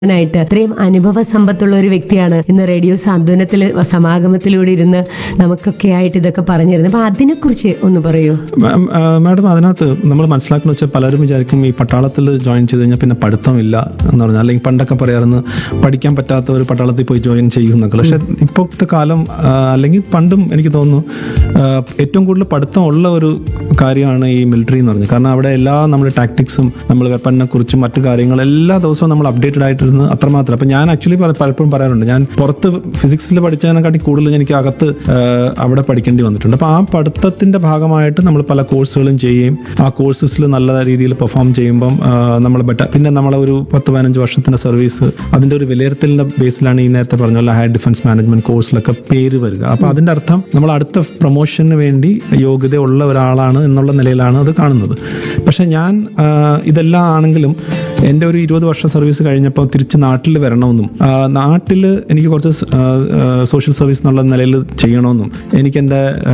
ായിട്ട് ഇത്രയും അനുഭവ സമ്പത്തുള്ള ഒരു വ്യക്തിയാണ് ഇന്ന് റേഡിയോ സാന്ത്വനത്തിൽ സമാഗമത്തിലൂടെ ഇരുന്ന് നമുക്കൊക്കെ ആയിട്ട് ഇതൊക്കെ പറഞ്ഞു തരുന്നത് അപ്പൊ അതിനെക്കുറിച്ച് ഒന്ന് പറയൂ മാം, ആ, മാഡം അതിനകത്ത് നമ്മൾ മനസ്സിലാക്കുന്ന വെച്ചാൽ പലരും വിചാരിക്കും ഈ പട്ടാളത്തിൽ ജോയിൻ ചെയ്ത് കഴിഞ്ഞാൽ പിന്നെ പഠിത്തമില്ല എന്ന് പറഞ്ഞാൽ അല്ലെങ്കിൽ പണ്ടൊക്കെ പറയാറുണ്ട് പഠിക്കാൻ പറ്റാത്തവർ പട്ടാളത്തിൽ പോയി ജോയിൻ ചെയ്യുന്നൊക്കെ പക്ഷെ ഇപ്പോഴത്തെ കാലം ആ, അല്ലെങ്കിൽ പണ്ടും എനിക്ക് തോന്നുന്നു ആ, ഏറ്റവും കൂടുതൽ പഠിത്തം ഉള്ള ഒരു കാര്യമാണ് ഈ മിലിറ്ററി എന്ന് പറഞ്ഞത് കാരണം അവിടെ എല്ലാ നമ്മുടെ ടാക്ടിക്സും നമ്മൾ വെപ്പണിനെ കുറിച്ചും മറ്റു കാര്യങ്ങളും എല്ലാ ദിവസവും നമ്മൾ അപ്ഡേറ്റഡ് ആയിട്ടിരുന്ന് അത്രമാത്രം അപ്പം ഞാൻ ആക്ച്വലി പലപ്പോഴും പറയാറുണ്ട് ഞാൻ പുറത്ത് ഫിസിക്സിൽ പഠിച്ചതിനെക്കാട്ടി കൂടുതൽ എനിക്ക് അകത്ത് ആ, അവിടെ പഠിക്കേണ്ടി വന്നിട്ടുണ്ട് അപ്പോൾ ആ പഠിത്തത്തിന്റെ ഭാഗമായിട്ട് നമ്മൾ പല കോഴ്സുകളും ചെയ്യുകയും ആ കോഴ്സസിൽ നല്ല രീതിയിൽ പെർഫോം ചെയ്യുമ്പം നമ്മൾ ബെറ്റർ പിന്നെ നമ്മളെ ഒരു പത്ത് പതിനഞ്ച് വർഷത്തിന്റെ സർവീസ് അതിന്റെ ഒരു വിലയിരുത്തലിന്റെ ബേസിലാണ് ഈ നേരത്തെ പറഞ്ഞ പോലെ ഹയർ ഡിഫൻസ് മാനേജ്മെന്റ് കോഴ്സിലൊക്കെ പേര് വരിക അപ്പോൾ അതിന്റെ അർത്ഥം നമ്മൾ അടുത്ത പ്രൊമോഷന് വേണ്ടി യോഗ്യതയുള്ള ഒരാളാണ് എന്നുള്ള നിലയിലാണ് അത് കാണുന്നത് പക്ഷെ ഞാൻ ആ, ഇതെല്ലാം ആണെങ്കിലും എൻ്റെ ഒരു ഇരുപത് വർഷം സർവീസ് കഴിഞ്ഞപ്പോൾ തിരിച്ച് നാട്ടിൽ വരണമെന്നും നാട്ടിൽ എനിക്ക് കുറച്ച് സ്- ആ, ആ, സോഷ്യൽ സർവീസ് എന്നുള്ള നിലയിൽ ചെയ്യണമെന്നും എനിക്ക് എൻ്റെ ആ,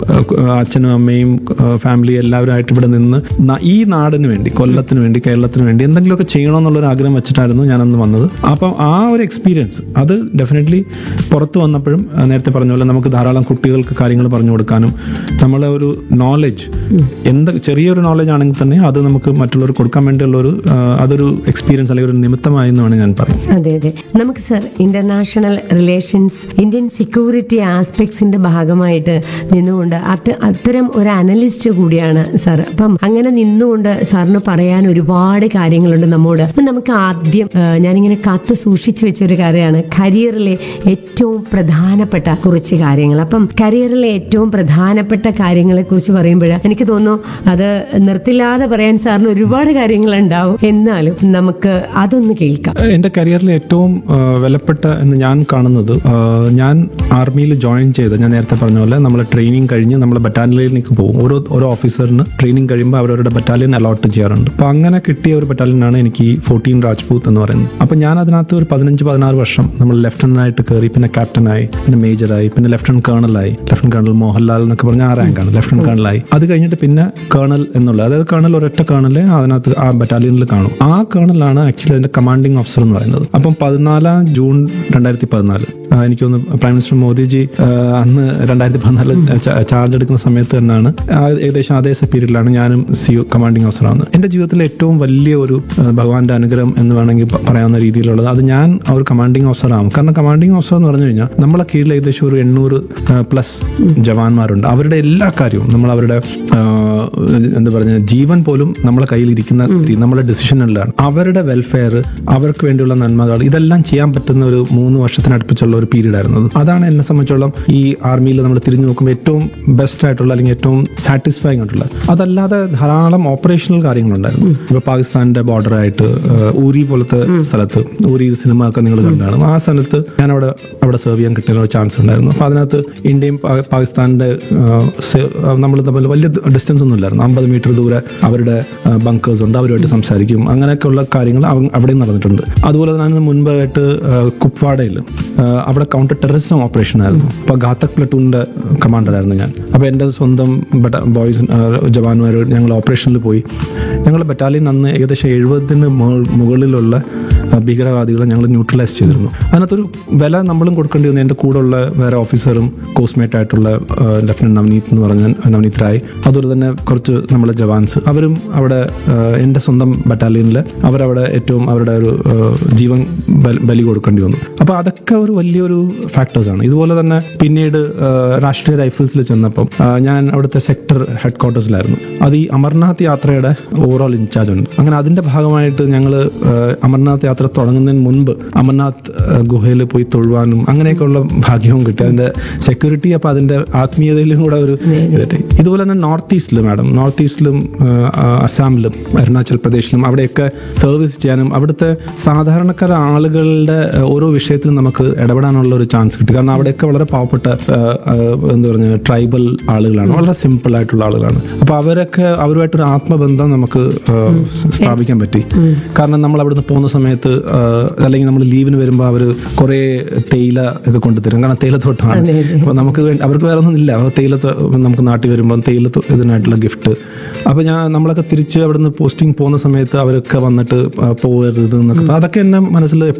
ആ, അച്ഛനും അമ്മയും ആ, ഫാമിലി എല്ലാവരുമായിട്ട് ഇവിടെ നിന്ന് ന- ഈ നാടിന് വേണ്ടി കൊല്ലത്തിന് വേണ്ടി കേരളത്തിന് വേണ്ടി എന്തെങ്കിലുമൊക്കെ ചെയ്യണമെന്നുള്ളൊരു ആഗ്രഹം വെച്ചിട്ടായിരുന്നു ഞാനന്ന് വന്നത് അപ്പം ആ ഒരു എക്സ്പീരിയൻസ് അത് ഡെഫിനറ്റ്ലി പുറത്ത് വന്നപ്പോഴും ആ, നേരത്തെ പറഞ്ഞ പോലെ നമുക്ക് ധാരാളം കുട്ടികൾക്ക് കാര്യങ്ങൾ പറഞ്ഞു കൊടുക്കാനും നമ്മളെ ഒരു നോളജ് എന്ത് ചെറിയൊരു നോളജ് ആണെങ്കിൽ തന്നെ അത് നമുക്ക് മറ്റുള്ളവർക്ക് കൊടുക്കാൻ വേണ്ടിയുള്ള ഒരു ആ, അതൊരു എക്സ്പീരിയൻസ് അല്ലെങ്കിൽ ഒരു നിമിത്തമായി എന്ന് വേണം ഞാൻ പറയും അതെ അതെ നമുക്ക് sir international relations Indian security ആസ്പെക്ട്സിന്റെ ഭാഗമായിട്ട് നിന്നുകൊണ്ട് അത് അത്തരം ഒരു അനലിസ്റ്റ് കൂടിയാണ് സാർ അപ്പം അങ്ങനെ നിന്നുകൊണ്ട് സാറിന് പറയാൻ ഒരുപാട് കാര്യങ്ങളുണ്ട് നമ്മോട് അപ്പം നമുക്ക് ആദ്യം ആ, ഞാനിങ്ങനെ കാത്തു സൂക്ഷിച്ചു വെച്ച ഒരു കാര്യമാണ് കരിയറിലെ ഏറ്റവും പ്രധാനപ്പെട്ട കുറച്ച് കാര്യങ്ങൾ അപ്പം കരിയറിലെ ഏറ്റവും പ്രധാനപ്പെട്ട കാര്യങ്ങളെ കുറിച്ച് പറയുമ്പോൾ എനിക്ക് തോന്നുന്നു അത് നിർത്തില്ലാതെ പറയാൻ സാറിന് ഒരുപാട് കാര്യങ്ങളുണ്ടാവും എന്നാലും നമുക്ക് അതൊന്ന് കേൾക്കാം എൻ്റെ കരിയറിൽ ഏറ്റവും ആ, വിലപ്പെട്ട എന്ന് ഞാൻ കാണുന്നത് ആ, ഞാൻ ആർമിയിൽ ജോയിൻ ചെയ്ത് ഞാൻ നേരത്തെ പറഞ്ഞ പോലെ നമ്മൾ ട്രെയിനിങ് കഴിഞ്ഞ് നമ്മൾ ബറ്റാലിയനിലേക്ക് പോകും ഓരോ ഓരോ ഓഫീസറിന് ട്രെയിനിങ് കഴിയുമ്പോൾ അവരവരുടെ ബറ്റാലിയൻ അലോട്ട് ചെയ്യാറുണ്ട് അപ്പോൾ അങ്ങനെ കിട്ടിയ ഒരു ബറ്റാലിയനാണ് എനിക്ക് ഈ ഫോർട്ടീൻ രാജ്പൂത്ത് എന്ന് പറയുന്നത് അപ്പോൾ ഞാൻ അതിനകത്ത് ഒരു പതിനഞ്ച് പതിനാറ് വർഷം നമ്മൾ ലെഫ്റ്റനൻ്റ് ആയിട്ട് കയറി പിന്നെ ക്യാപ്റ്റനായി പിന്നെ മേജറായി പിന്നെ ലെഫ്റ്റനന്റ് കേണലായി ലെഫ്റ്റനന്റ് കേണൽ മോഹൻലാൽ എന്നൊക്കെ പറഞ്ഞ ആ റാങ്കാണ് ലെഫ്റ്റനന്റ് കേണലായി അത് കഴിഞ്ഞിട്ട് പിന്നെ കേണൽ എന്നുള്ളത് അതായത് കേണൽ ഒരൊറ്റ കേണലെ അതിനകത്ത് ആ ബറ്റാലിയനിൽ കാണും ആ കേണലാണ് ആക്ച്വലി അതിന്റെ കമാൻഡിംഗ് ഓഫീസർ എന്ന് പറയുന്നത് അപ്പം പതിനാലാം ജൂൺ രണ്ടായിരത്തി പതിനാല് എനിക്ക് തോന്നുന്നു പ്രൈം മിനിസ്റ്റർ മോദിജി ആ, അന്ന് രണ്ടായിരത്തി പതിനാല് ചാർജ് എടുക്കുന്ന സമയത്ത് തന്നെയാണ് ആ ഏകദേശം അതേ പീരീഡിലാണ് ഞാനും സി കമാൻഡിംഗ് ഓഫീസറാണ് എൻ്റെ ജീവിതത്തിലെ ഏറ്റവും വലിയ ഒരു ആ, ഭഗവാന്റെ അനുഗ്രഹം എന്ന് വേണമെങ്കിൽ പ- പറയാവുന്ന രീതിയിലുള്ളത് അത് ഞാൻ ആ ഒരു കമാൻഡിംഗ് ഓഫീസറാകും കാരണം കമാൻഡിംഗ് ഓഫീസർ എന്ന് പറഞ്ഞു കഴിഞ്ഞാൽ നമ്മളെ കീഴിൽ ഏകദേശം ഒരു എണ്ണൂറ് പ്ലസ് ജവാന്മാരുണ്ട് അവരുടെ എല്ലാ കാര്യവും നമ്മൾ അവരുടെ ആ, എന്താ പറയുക ജീവൻ പോലും നമ്മളെ കയ്യിൽ ഇരിക്കുന്ന രീതി, നമ്മുടെ ഡിസിഷനുകളിലാണ് അവരുടെ വെൽഫെയർ അവർക്ക് വേണ്ടിയുള്ള നന്മകൾ ഇതെല്ലാം ചെയ്യാൻ പറ്റുന്ന ഒരു മൂന്ന് വർഷത്തിനടുപ്പിച്ചുള്ള ഒരു പീരീഡ് ആയിരുന്നു അത്. അതാണ് എന്നെ സംബന്ധിച്ചോളം ഈ ആർമിയിൽ നമ്മൾ തിരിഞ്ഞു നോക്കുമ്പോൾ ഏറ്റവും ബെസ്റ്റ് ആയിട്ടുള്ള അല്ലെങ്കിൽ ഏറ്റവും സാറ്റിസ്ഫൈങ് ആയിട്ടുള്ള അതല്ലാതെ ധാരാളം ഓപ്പറേഷണൽ കാര്യങ്ങളുണ്ടായിരുന്നു ഇപ്പൊ പാകിസ്ഥാന്റെ ബോർഡർ ആയിട്ട് ആ, ഊരി പോലത്തെ സ്ഥലത്ത് ഊരി സിനിമ ഒക്കെ നിങ്ങൾ കണ്ടാണ് ആ സ്ഥലത്ത് ഞാൻ അവിടെ അവിടെ സെർവ് ചെയ്യാൻ കിട്ടിയ ഒരു ചാൻസ് ഉണ്ടായിരുന്നു അപ്പൊ അതിനകത്ത് ഇന്ത്യയും പാ- പാകിസ്ഥാന്റെ നമ്മൾ തമ്മിൽ വലിയ ഡിസ്റ്റൻസ് ഒന്നും ഇല്ലായിരുന്നു അമ്പത് മീറ്റർ ദൂരെ അവരുടെ ബങ്കേഴ്സ് ഉണ്ട് അവരുമായിട്ട് സംസാരിക്കും അങ്ങനെയൊക്കെയുള്ള കാര്യങ്ങൾ അവ- അവിടെ നടന്നിട്ടുണ്ട് അതുപോലെ തന്നെ അതിന് മുൻപായിട്ട് ആ, കുപ്വാഡയിൽ ആ, അവിടെ കൗണ്ടർ ടെററിസം ഓപ്പറേഷൻ ആയിരുന്നു അപ്പോൾ ഘാതക് പ്ലട്ടൂണിന്റെ കമാൻഡർ ആയിരുന്നു ഞാൻ അപ്പോൾ എൻ്റെ സ്വന്തം ബട്ട- ബോയ്സ് ആ, ജവാന്മാർ ഞങ്ങൾ ഓപ്പറേഷനിൽ പോയി ഞങ്ങളുടെ ബറ്റാലിയൻ അന്ന് ഏകദേശം എഴുപതിന് മുകളിലുള്ള ആ, ഭീകരവാദികളെ ഞങ്ങൾ ന്യൂട്രലൈസ് ചെയ്തിരുന്നു അതിനകത്തൊരു വില നമ്മളും കൊടുക്കേണ്ടി വന്നു എൻ്റെ കൂടെയുള്ള വേറെ ഓഫീസറും കോസ്മേറ്റ് ആയിട്ടുള്ള ലെഫ്റ്റനന്റ് നവനീത് എന്ന് പറഞ്ഞ നവനീത് റായ് അതുപോലെ തന്നെ കുറച്ച് നമ്മളെ ജവാൻസ് അവരും അവിടെ ആ, എൻ്റെ സ്വന്തം ബറ്റാലിയനിൽ അവരവിടെ ഏറ്റവും അവരുടെ ഒരു ആ, ജീവൻ ബലി- ബലി കൊടുക്കേണ്ടി വന്നു അപ്പോൾ അതൊക്കെ ഒരു വലിയൊരു ഫാക്ടേഴ്സാണ് ഇതുപോലെ തന്നെ പിന്നീട് ആ, രാഷ്ട്രീയ റൈഫിൾസിൽ ചെന്നപ്പം ആ, ഞാൻ അവിടുത്തെ സെക്ടർ ഹെഡ് ക്വാർട്ടേഴ്സിലായിരുന്നു അത് ഈ അമർനാഥ് യാത്രയുടെ ഓവറോൾ ഇൻചാർജ് ഉണ്ട് അങ്ങനെ അതിന്റെ ഭാഗമായിട്ട് ഞങ്ങൾ അമർനാഥ് യാത്ര തുടങ്ങുന്നതിന് മുൻപ് അമർനാഥ് ഗുഹയിൽ പോയി തൊഴുവാനും അങ്ങനെയൊക്കെയുള്ള ഭാഗ്യവും കിട്ടി അതിന്റെ സെക്യൂരിറ്റി അപ്പോൾ അതിന്റെ ആത്മീയതയിലും കൂടെ ഒരു ഇതായിട്ട് ഇതുപോലെ തന്നെ നോർത്ത് ഈസ്റ്റിൽ മാഡം നോർത്ത് ഈസ്റ്റിലും അസാമിലും അരുണാചൽ പ്രദേശിലും അവിടെയൊക്കെ സർവീസ് ചെയ്യാനും അവിടുത്തെ സാധാരണക്കാര ആളുകളുടെ ആ, ഓരോ വിഷയത്തിലും നമുക്ക് ഇടപെടാനുള്ള ഒരു ചാൻസ് കിട്ടി കാരണം അവിടെയൊക്കെ വളരെ പാവപ്പെട്ട ആ, ആ, എന്താ പറയുക ട്രൈബൽ ആളുകളാണ് വളരെ സിമ്പിൾ ആയിട്ടുള്ള ആളുകളാണ് അപ്പോൾ അവരൊക്കെ അവരുമായിട്ടൊരു ആത്മബന്ധം നമുക്ക് ആ, സ്ഥാപിക്കാൻ പറ്റി കാരണം നമ്മൾ അവിടുന്ന് പോകുന്ന സമയത്ത് ആ, അല്ലെങ്കിൽ നമ്മൾ ലീവിന് വരുമ്പോൾ അവർ കുറേ തേയില ഒക്കെ കൊണ്ടുതരും കാരണം തേയിലത്തോട്ടമാണ് അതെ, അതെ. അപ്പോൾ നമുക്ക് വേണ്ടി അവർക്ക് വേറെ ഒന്നും ഇല്ല അപ്പോൾ തേയില തൊ- നമുക്ക് നാട്ടിൽ വരുമ്പോൾ തേയില തൊ- ഇതിനായിട്ടുള്ള ഗിഫ്റ്റ് അപ്പോൾ ഞാൻ നമ്മളൊക്കെ തിരിച്ച് അവിടുന്ന് പോസ്റ്റിംഗ് പോകുന്ന സമയത്ത് അവരൊക്കെ വന്നിട്ട് ആ, പോകരുത് എന്നൊക്കെ അപ്പൊ അതൊക്കെ എന്നെ മനസ്സിൽ